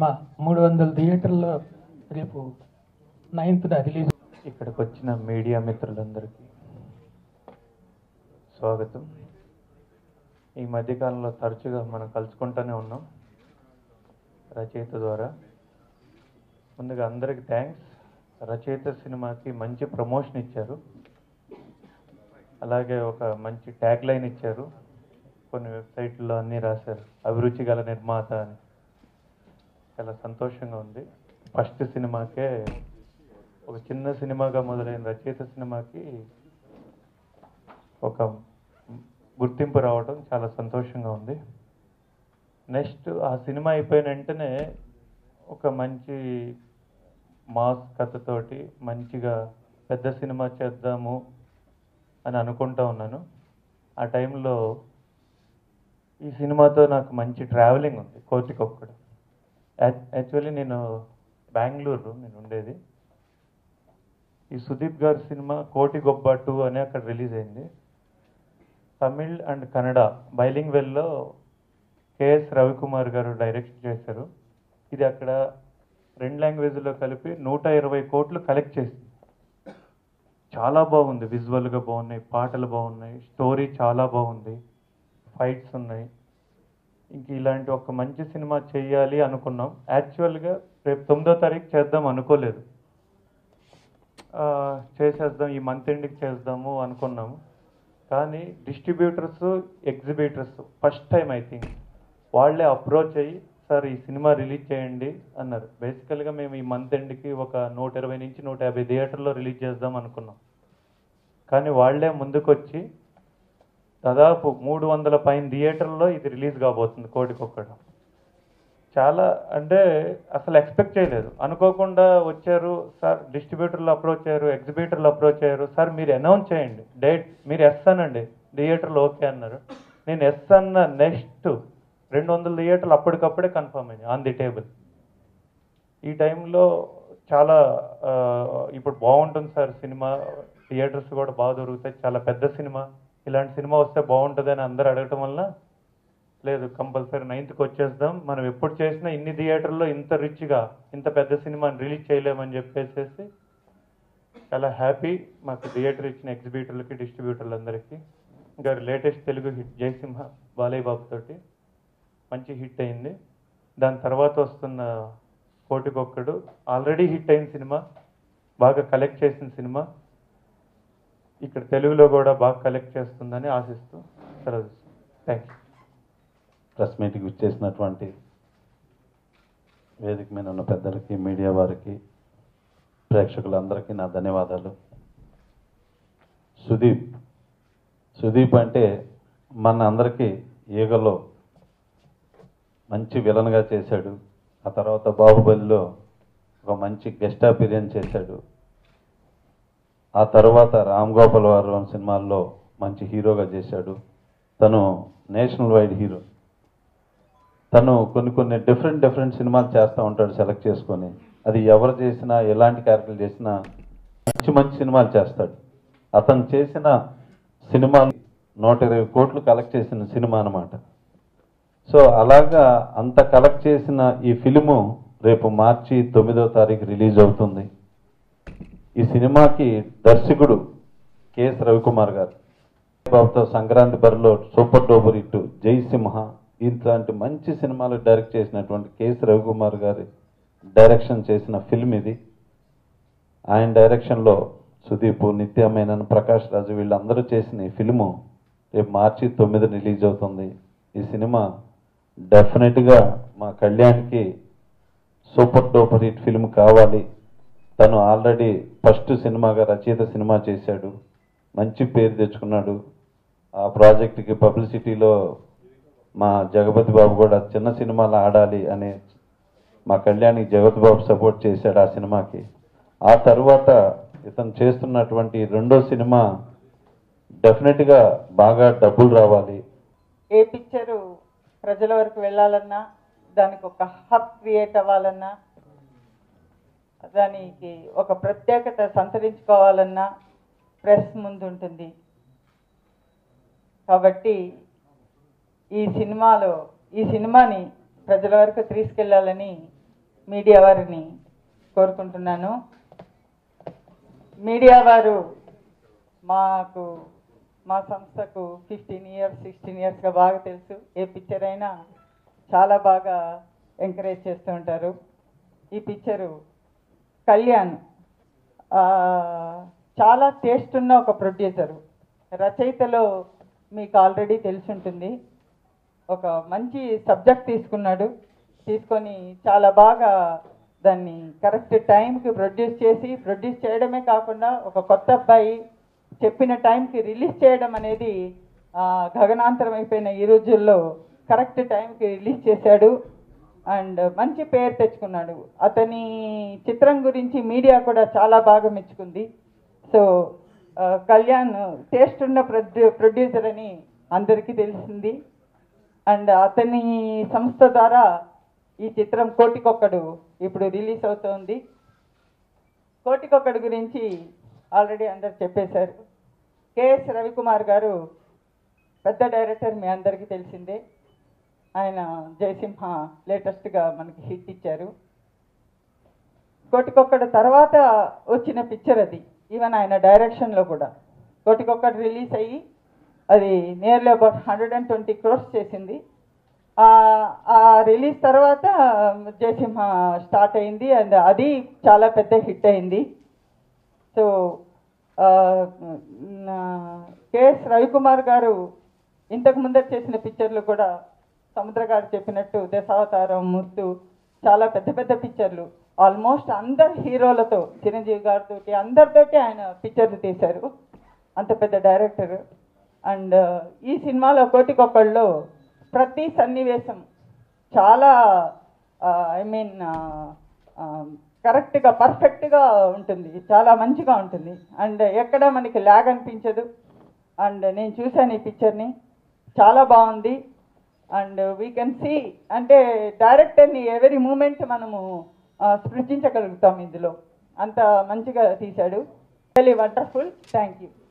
మా మూడు వందల థియేటర్లో రేపు నైన్త్న రిలీజ్ ఇక్కడికి వచ్చిన మీడియా మిత్రులందరికీ స్వాగతం ఈ మధ్యకాలంలో తరచుగా మనం కలుసుకుంటూనే ఉన్నాం రచయిత ద్వారా ముందుగా అందరికి థ్యాంక్స్ రచయిత సినిమాకి మంచి ప్రమోషన్ ఇచ్చారు అలాగే ఒక మంచి ట్యాగ్ లైన్ ఇచ్చారు కొన్ని వెబ్సైట్లో అన్నీ రాశారు అభిరుచి గల నిర్మాత అని చాలా సంతోషంగా ఉంది ఫస్ట్ సినిమాకే ఒక చిన్న సినిమాగా మొదలైన రచయిత సినిమాకి ఒక గుర్తింపు రావడం చాలా సంతోషంగా ఉంది నెక్స్ట్ ఆ సినిమా అయిపోయిన వెంటనే ఒక మంచి మాస్ కథతోటి మంచిగా పెద్ద సినిమా చేద్దాము అని అనుకుంటా ఉన్నాను ఆ టైంలో ఈ సినిమాతో నాకు మంచి ట్రావెలింగ్ ఉంది కోటికొక్కడు యాక్చువల్లీ నేను బెంగళూరు నేను ఉండేది ఈ సుదీప్ గారి సినిమా కోటి గొప్ప టూ అని అక్కడ రిలీజ్ అయింది తమిళ్ అండ్ కన్నడ బైలింగ్ వెల్లో కేఎస్ రవికుమార్ గారు డైరెక్ట్ చేశారు ఇది అక్కడ రెండు లాంగ్వేజ్లో కలిపి నూట ఇరవై కోట్లు కలెక్ట్ చేసింది చాలా బాగుంది విజువల్గా బాగున్నాయి పాటలు బాగున్నాయి స్టోరీ చాలా బాగుంది ఫైట్స్ ఉన్నాయి ఇంక ఇలాంటి ఒక మంచి సినిమా చేయాలి అనుకున్నాం యాక్చువల్గా రేపు తొమ్మిదో తారీఖు చేద్దాం అనుకోలేదు ఆ, చేసేద్దాం ఈ మంత్ ఎండ్కి చేద్దాము అనుకున్నాము కానీ distributors exhibitors first time I think వాళ్ళే అప్రోచ్ అయ్యి సార్ ఈ సినిమా రిలీజ్ చేయండి అన్నారు బేసికల్గా మేము ఈ మంత్ ఎండ్కి ఒక నూట ఇరవై నుంచి నూట యాభై థియేటర్లో రిలీజ్ చేద్దాం అనుకున్నాం కానీ వాళ్ళే ముందుకొచ్చి దాదాపు మూడు వందల పైన థియేటర్లో ఇది రిలీజ్ కాబోతుంది కోటికొక్కడు చాలా అంటే అసలు ఎక్స్పెక్ట్ చేయలేదు అనుకోకుండా వచ్చారు సార్ డిస్ట్రిబ్యూటర్లు అప్రోచ్ అయ్యారు ఎగ్జిబిటర్లు అప్రోచ్ అయ్యారు సార్ మీరు అనౌన్స్ చేయండి డేట్ మీరు ఎస్ అనండి థియేటర్లు ఓకే అన్నారు నేను ఎస్ అన్న నెక్స్ట్ రెండు వందల థియేటర్లు అప్పటికప్పుడే కన్ఫర్మ్ అయింది ఆన్ ది టేబుల్ ఈ టైంలో చాలా ఆ, ఇప్పుడు బాగుంటుంది సార్ సినిమా థియేటర్స్ కూడా బాగా దొరుకుతాయి చాలా పెద్ద సినిమా ఇలాంటి సినిమా వస్తే బాగుంటుంది అని అందరూ అడగటం వల్ల లేదు కంపల్సరీ నైన్త్కి వచ్చేద్దాం మనం ఎప్పుడు చేసినా ఇన్ని థియేటర్లో ఇంత రిచ్గా ఇంత పెద్ద సినిమాని రిలీజ్ చేయలేమని చెప్పేసేసి చాలా హ్యాపీ మాకు థియేటర్ ఇచ్చిన ఎగ్జిబిటర్లకి డిస్ట్రిబ్యూటర్లందరికీ ఇంకా లేటెస్ట్ తెలుగు హిట్ జయసింహ బాలయ్య బాబు తోటి మంచి హిట్ అయింది దాని తర్వాత వస్తున్న కోటికొక్కడు ఆల్రెడీ హిట్ అయిన సినిమా బాగా కలెక్ట్ చేసిన సినిమా ఇక్కడ తెలుగులో కూడా బాగా కలెక్ట్ చేస్తుందని ఆశిస్తూ సెలవు థ్యాంక్ యూ ప్రెస్ మీట్కి ఇచ్చేసినటువంటి వేదిక మీద ఉన్న పెద్దలకి మీడియా వారికి ప్రేక్షకులందరికీ నా ధన్యవాదాలు సుదీప్ సుదీప్ అంటే మన అందరికీ ఈగలో మంచి విలన్గా చేశాడు ఆ తర్వాత బాహుబలిలో ఒక మంచి గెస్ట్ అపీరియన్స్ చేశాడు ఆ తర్వాత రామ్ గోపాల్ వర్మ సినిమాల్లో మంచి హీరోగా చేశాడు తను నేషనల్ వైడ్ హీరో తను కొన్ని కొన్ని డిఫరెంట్ డిఫరెంట్ సినిమాలు చేస్తూ ఉంటాడు సెలెక్ట్ చేసుకొని అది ఎవరు చేసినా ఎలాంటి క్యారెక్టర్లు చేసినా మంచి మంచి సినిమాలు చేస్తాడు అతను చేసిన సినిమాలు నూట ఇరవై కోట్లు కలెక్ట్ చేసిన సినిమా అన్నమాట సో అలాగా అంత కలెక్ట్ చేసిన ఈ ఫిలిము రేపు మార్చి తొమ్మిదో తారీఖు రిలీజ్ అవుతుంది ఈ సినిమాకి దర్శకుడు కెఎస్ రవికుమార్ గారు బాబుతో సంక్రాంతి బరిలో సూపర్ డూపర్ హిట్ జై సింహ ఇట్లాంటి మంచి సినిమాలు డైరెక్ట్ చేసినటువంటి కెఎస్ రవికుమార్ గారి డైరెక్షన్ చేసిన ఫిల్మ్ ఇది ఆయన డైరెక్షన్లో సుదీప్ నిత్యమేనన్ ప్రకాష్ రాజు వీళ్ళందరూ చేసిన ఈ ఫిల్ము రేపు మార్చి తొమ్మిది రిలీజ్ అవుతుంది ఈ సినిమా డెఫినెట్గా మా కళ్యాణ్కి సూపర్ డూపర్ హిట్ ఫిల్మ్ కావాలి తను ఆల్రెడీ ఫస్ట్ సినిమాగా రచయిత సినిమా చేశాడు మంచి పేరు తెచ్చుకున్నాడు ఆ ప్రాజెక్ట్కి పబ్లిసిటీలో మా జగపతి బాబు కూడా చిన్న సినిమాలు ఆడాలి అని మా కళ్యాణి జగపతి బాబు సపోర్ట్ చేశాడు ఆ సినిమాకి ఆ తర్వాత ఇతను చేస్తున్నటువంటి రెండో సినిమా డెఫినెట్గా బాగా డబ్బులు రావాలి ఏ పిక్చరు ప్రజల వరకు వెళ్ళాలన్నా దానికి ఒక హబ్ క్రియేట్ అవ్వాలన్నా దానికి ఒక ప్రత్యేకత సంతరించుకోవాలన్నా ప్రెస్ ముందు ఉంటుంది కాబట్టి ఈ సినిమాలో ఈ సినిమాని ప్రజల వరకు తీసుకెళ్లాలని మీడియా వారిని కోరుకుంటున్నాను మీడియా వారు మాకు మా సంస్థకు ఫిఫ్టీన్ ఇయర్స్ సిక్స్టీన్ ఇయర్స్గా బాగా తెలుసు ఏ పిక్చర్ అయినా చాలా బాగా ఎంకరేజ్ చేస్తూ ఉంటారు ఈ పిక్చరు కళ్యాణ్ ఆ, చాలా టేస్ట్ ఉన్న ఒక ప్రొడ్యూసరు రచయితలో మీకు ఆల్రెడీ తెలిసి ఉంటుంది ఒక మంచి సబ్జెక్ట్ తీసుకున్నాడు తీసుకొని చాలా బాగా దాన్ని కరెక్ట్ టైంకి ప్రొడ్యూస్ చేసి ప్రొడ్యూస్ చేయడమే కాకుండా ఒక కొత్త అబ్బాయి చెప్పిన టైంకి రిలీజ్ చేయడం అనేది ఆ, గగనాంతరం అయిపోయిన ఈ రోజుల్లో కరెక్ట్ టైంకి రిలీజ్ చేశాడు అండ్ మంచి పేరు తెచ్చుకున్నాడు అతని చిత్రం గురించి మీడియా కూడా చాలా బాగా మెచ్చుకుంది సో ఆ, కళ్యాణ్ టేస్ట్ ఉన్న ప్రొడ్యూ ప్రొడ్యూసర్ అని అందరికీ తెలిసింది అండ్ అతని సంస్థ ద్వారా ఈ చిత్రం కోటికొక్కడు ఇప్పుడు రిలీజ్ అవుతోంది కోటికొక్కడు గురించి ఆల్రెడీ అందరు చెప్పేశారు కేఎస్ రవికుమార్ గారు పెద్ద డైరెక్టర్ మీ అందరికీ తెలిసిందే ఆయన జయసింహ లేటెస్ట్గా మనకి హిట్ ఇచ్చారు కోటికొక్కడు తర్వాత వచ్చిన పిక్చర్ అది ఈవెన్ ఆయన డైరెక్షన్లో కూడా కోటికొక్కడు రిలీజ్ అయ్యి అది nearly about hundred and twenty crores చేసింది ఆ- ఆ రిలీజ్ తర్వాత జయసింహ స్టార్ట్ అయింది అండ్ అది చాలా పెద్ద హిట్ అయింది సో ఆ, నా- కెఎస్ రవికుమార్ గారు ఇంతకు ముందర చేసిన పిక్చర్లు కూడా సముద్ర గారు చెప్పినట్టు దశావతారం ముత్తు చాలా పెద్ద పెద్ద పిక్చర్లు ఆల్మోస్ట్ అందరు హీరోలతో చిరంజీవి గారితో అందరితోటి ఆయన పిక్చర్లు తీశారు అంత పెద్ద డైరెక్టర్ అండ్ ఈ సినిమాలో కోటికొక్కళ్ళలో ప్రతి సన్నివేశం చాలా ఐ మీన్ కరెక్ట్గా పర్ఫెక్ట్గా ఉంటుంది చాలా మంచిగా ఉంటుంది అండ్ ఎక్కడ మనకి ల్యాగ్ అనిపించదు అండ్ నేను చూశాను ఈ పిక్చర్ని చాలా బాగుంది అండ్ వీ కెన్ సీ అంటే డైరెక్టర్ని ఎవరీ మూమెంట్ మనము ఆ, స్పృశించగలుగుతాం ఇందులో అంత మంచిగా తీశాడు రియలీ వండర్ఫుల్ థ్యాంక్ యూ